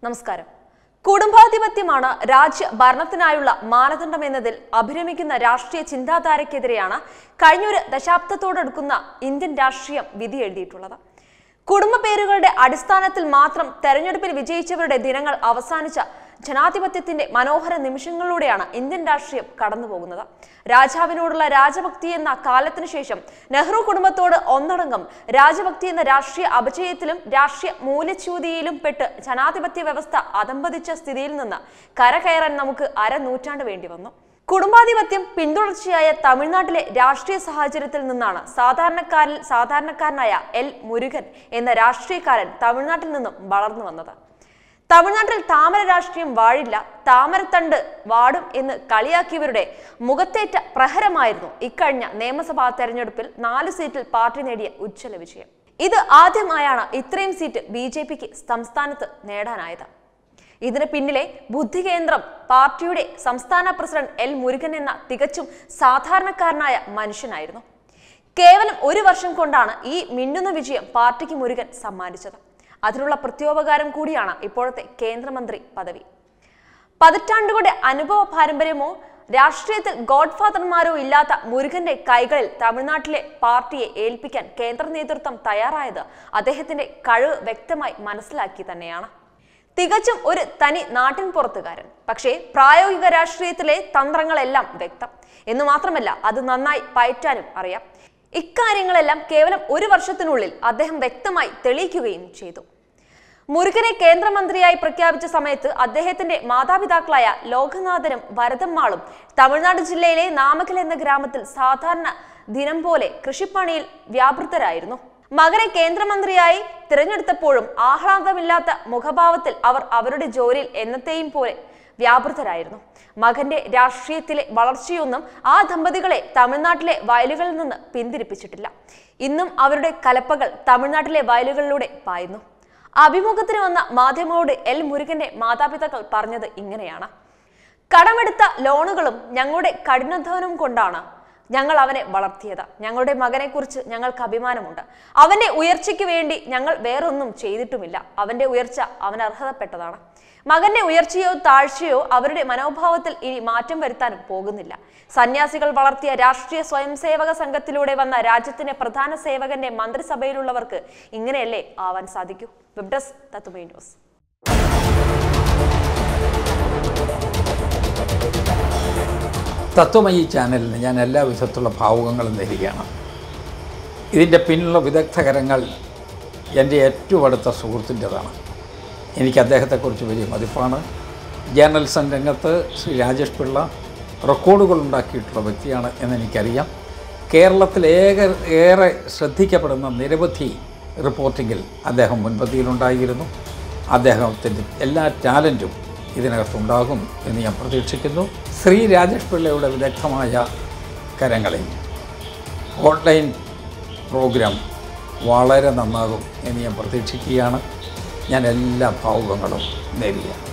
നമസ്കാരം കുടുംബാധിപത്യമാണ് രാജ്യ ഭരണത്തിനായുള്ള മാനദണ്ഡം എന്നതിൽ അഭിരമിക്കുന്ന രാഷ്ട്രീയ ചിന്താധാരയ്ക്കെതിരെയാണ് കഴിഞ്ഞൊരു ദശാബ്ദത്തോടടുക്കുന്ന ഇന്ത്യൻ രാഷ്ട്രീയം വിധി എഴുതിയിട്ടുള്ളത് കുടുംബ പേരുകളുടെ അടിസ്ഥാനത്തിൽ മാത്രം തെരഞ്ഞെടുപ്പിൽ വിജയിച്ചവരുടെ ദിനങ്ങൾ അവസാനിച്ച ജനാധിപത്യത്തിന്റെ മനോഹര നിമിഷങ്ങളിലൂടെയാണ് ഇന്ത്യൻ രാഷ്ട്രീയം കടന്നുപോകുന്നത് രാജാവിനോടുള്ള രാജഭക്തി എന്ന കാലത്തിനു ശേഷം നെഹ്റു കുടുംബത്തോട് ഒന്നടങ്കം രാജഭക്തി എന്ന രാഷ്ട്രീയ അപജയത്തിലും രാഷ്ട്രീയ മൂല്യച്യൂതിയിലും പെട്ട് ജനാധിപത്യ വ്യവസ്ഥ അധംപതിച്ച സ്ഥിതിയിൽ നിന്ന് കരകയറാൻ നമുക്ക് അരനൂറ്റാണ്ട് വേണ്ടി വന്നു കുടുംബാധിപത്യം പിന്തുടർച്ചയായ തമിഴ്നാട്ടിലെ രാഷ്ട്രീയ സാഹചര്യത്തിൽ നിന്നാണ് സാധാരണക്കാരിൽ സാധാരണക്കാരനായ എൽ മുരുകൻ എന്ന രാഷ്ട്രീയക്കാരൻ തമിഴ്നാട്ടിൽ നിന്നും വളർന്നു വന്നത് തമിഴ്നാട്ടിൽ താമര രാഷ്ട്രീയം വാഴില്ല താമരത്തണ്ട് വാടും എന്ന് കളിയാക്കിയവരുടെ മുഖത്തേറ്റ പ്രഹരമായിരുന്നു ഇക്കഴിഞ്ഞ നിയമസഭാ തെരഞ്ഞെടുപ്പിൽ നാല് സീറ്റിൽ പാർട്ടി നേടിയ ഉജ്ജ്വല വിജയം ഇത് ആദ്യമായാണ് ഇത്രയും സീറ്റ് ബി ജെ പിക്ക് സംസ്ഥാനത്ത് നേടാനായത് ഇതിന് പിന്നിലെ ബുദ്ധികേന്ദ്രം പാർട്ടിയുടെ സംസ്ഥാന പ്രസിഡന്റ് എൽ മുരുകൻ എന്ന തികച്ചും സാധാരണക്കാരനായ മനുഷ്യനായിരുന്നു കേവലം ഒരു വർഷം കൊണ്ടാണ് ഈ മിന്നുന്ന വിജയം പാർട്ടിക്ക് മുരുകൻ സമ്മാനിച്ചത് അതിനുള്ള പ്രത്യോപകാരം കൂടിയാണ് ഇപ്പോഴത്തെ കേന്ദ്രമന്ത്രി പദവി പതിറ്റാണ്ടുകളുടെ അനുഭവ പാരമ്പര്യമോ രാഷ്ട്രീയത്തിൽ ഗോഡ്ഫാദർമാരോ ഇല്ലാത്ത മുരുകന്റെ കൈകളിൽ തമിഴ്നാട്ടിലെ പാർട്ടിയെ ഏൽപ്പിക്കാൻ കേന്ദ്ര നേതൃത്വം തയ്യാറായത് അദ്ദേഹത്തിന്റെ കഴിവ് വ്യക്തമായി മനസ്സിലാക്കി തന്നെയാണ് തികച്ചും ഒരു തനി നാട്ടിൻ പുറത്തുകാരൻ പക്ഷേ പ്രായോഗിക രാഷ്ട്രീയത്തിലെ തന്ത്രങ്ങളെല്ലാം വ്യക്തം എന്ന് മാത്രമല്ല അത് നന്നായി പയറ്റാനും അറിയാം ഇക്കാര്യങ്ങളെല്ലാം കേവലം ഒരു വർഷത്തിനുള്ളിൽ അദ്ദേഹം വ്യക്തമായി തെളിയിക്കുകയും ചെയ്തു മുരുകനെ കേന്ദ്രമന്ത്രിയായി പ്രഖ്യാപിച്ച സമയത്ത് അദ്ദേഹത്തിന്റെ മാതാപിതാക്കളായ ലോകനാഥനും ഭരതമ്മാളും തമിഴ്നാട് ജില്ലയിലെ നാമക്കൽ എന്ന ഗ്രാമത്തിൽ സാധാരണ ദിനം പോലെ കൃഷിപ്പണിയിൽ വ്യാപൃതരായിരുന്നു മകനെ കേന്ദ്രമന്ത്രിയായി തിരഞ്ഞെടുത്തപ്പോഴും ആഹ്ലാദമില്ലാത്ത മുഖഭാവത്തിൽ അവർ അവരുടെ ജോലിയിൽ എന്നത്തെയും പോലെ വ്യാപൃതരായിരുന്നു മകന്റെ രാഷ്ട്രീയത്തിലെ വളർച്ചയൊന്നും ആ ദമ്പതികളെ തമിഴ്നാട്ടിലെ വയലുകളിൽ നിന്ന് പിന്തിരിപ്പിച്ചിട്ടില്ല ഇന്നും അവരുടെ കലപ്പകൾ തമിഴ്നാട്ടിലെ വയലുകളിലൂടെ പായുന്നു അഭിമുഖത്തിന് വന്ന മാധ്യമങ്ങളോട് എൽ മുരുകന്റെ മാതാപിതാക്കൾ പറഞ്ഞത് ഇങ്ങനെയാണ് കടമെടുത്ത ലോണുകളും ഞങ്ങളുടെ കഠിനാധ്വാനവും കൊണ്ടാണ് ഞങ്ങൾ അവനെ വളർത്തിയത് ഞങ്ങളുടെ മകനെ കുറിച്ച് ഞങ്ങൾക്ക് അഭിമാനമുണ്ട് അവന്റെ ഉയർച്ചയ്ക്ക് വേണ്ടി ഞങ്ങൾ വേറൊന്നും ചെയ്തിട്ടുമില്ല അവന്റെ ഉയർച്ച അവന് അർഹതപ്പെട്ടതാണ് മകന്റെ ഉയർച്ചയോ താഴ്ചയോ അവരുടെ മനോഭാവത്തിൽ ഇനി മാറ്റം വരുത്താനും പോകുന്നില്ല സന്യാസികൾ വളർത്തിയ രാഷ്ട്രീയ സ്വയംസേവക സംഘത്തിലൂടെ വന്ന രാജ്യത്തിന്റെ പ്രധാന സേവകന്റെ മന്ത്രിസഭയിലുള്ളവർക്ക് ഇങ്ങനെയല്ലേ ആവാൻ സാധിക്കൂ web desk Tattvamayi news Tattvamayi ചാനലിന് ഞാൻ എല്ലാ വിധത്തിലുള്ള ഭാവുകങ്ങളും നേരുകയാണ് ഇതിൻ്റെ പിന്നിലുള്ള വിദഗ്ധകരങ്ങൾ എൻ്റെ ഏറ്റവും അടുത്ത സുഹൃത്തിൻ്റെതാണ് എനിക്ക് അദ്ദേഹത്തെക്കുറിച്ച് വലിയ മതിപ്പാണ് ജേർണലിസം രംഗത്ത് ശ്രീ രാജേഷ് പിള്ള റെക്കോർഡുകൾ ഉണ്ടാക്കിയിട്ടുള്ള വ്യക്തിയാണ് എന്നെനിക്കറിയാം കേരളത്തിൽ ഏക ഏറെ ശ്രദ്ധിക്കപ്പെടുന്ന നിരവധി റിപ്പോർട്ടിങ്ങിൽ അദ്ദേഹം മുൻപന്തിയിലുണ്ടായിരുന്നു അദ്ദേഹത്തിൻ്റെ എല്ലാ ടാലൻറ്റും ഇതിനകത്തുണ്ടാകും എന്ന് ഞാൻ പ്രതീക്ഷിക്കുന്നു ശ്രീ രാജേഷ് പിള്ളയുടെ വിദഗ്ധമായ കരങ്ങളിൽ ഓൺലൈൻ പ്രോഗ്രാം വളരെ നന്നാകും എന്ന് ഞാൻ പ്രതീക്ഷിക്കുകയാണ് ഞാൻ എല്ലാ ഭാവുകങ്ങളും നേരുകയാണ്